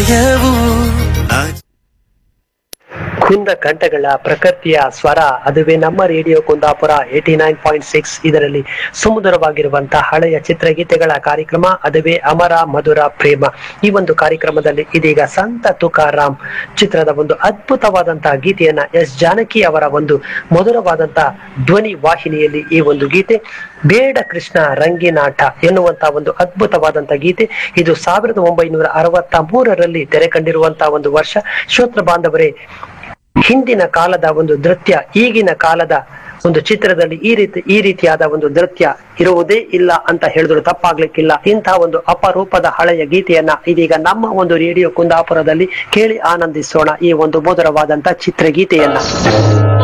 ಹೃದಯವು ನಾಚಿ ಕುಂದ ಕಂಠಗಳ ಪ್ರಕೃತಿಯ ಸ್ವರ ಅದುವೇ ನಮ್ಮ radio Kundapura eighty nine point six ಇದರಲ್ಲಿ ಸುಮಧುರವಾಗಿರುವಂತಹ ಹಳೆಯ ಚಿತ್ರಗೀತೆಗಳ ಕಾರ್ಯಕ್ರಮ ಅದುವೇ ಅಮರ ಮಧುರ ಪ್ರೇಮ ಈ ಒಂದು ಕಾರ್ಯಕ್ರಮದಲ್ಲಿ ಇದೀಗ ಸಂತ ತುಕಾರಾಮ್ ಚಿತ್ರದ ಒಂದು ಅದ್ಭುತವಾದಂತಹ ಗೀತೆಯನ್ನ ಎಸ್ ಜಾನಕಿ ಅವರ ಒಂದು ಮಧುರವಾದಂತಹ ಧ್ವನಿ ವಾಹಿನಿಯಲ್ಲಿ ಈ ಒಂದು ಗೀತೆ ಬೇಡ ಕೃಷ್ಣ ರಂಗಿನಾಟ ಎನ್ನುವಂತಹ ಒಂದು ಅದ್ಭುತವಾದಂತಹ ಗೀತೆ ಇದು ಸಾವಿರದ ಒಂಬೈನೂರ ಅರವತ್ತ ಮೂರರಲ್ಲಿ ತೆರೆ ಕಂಡಿರುವಂತಹ ಒಂದು ವರ್ಷ ಶ್ರೋತ್ರ ಬಾಂಧವರೇ ಹಿಂದಿನ ಕಾಲದ ಒಂದು ನೃತ್ಯ ಈಗಿನ ಕಾಲದ ಒಂದು ಚಿತ್ರದಲ್ಲಿ ಈ ರೀತಿ ಈ ರೀತಿಯಾದ ಒಂದು ನೃತ್ಯ ಇರುವುದೇ ಇಲ್ಲ ಅಂತ ಹೇಳಿದ್ರು ತಪ್ಪಾಗ್ಲಿಕ್ಕಿಲ್ಲ ಇಂತಹ ಒಂದು ಅಪರೂಪದ ಹಳೆಯ ಗೀತೆಯನ್ನ ಇದೀಗ ನಮ್ಮ ಒಂದು ರೇಡಿಯೋ ಕುಂದಾಪುರದಲ್ಲಿ ಕೇಳಿ ಆನಂದಿಸೋಣ ಈ ಒಂದು ಮಧುರವಾದಂತಹ ಚಿತ್ರಗೀತೆಯನ್ನ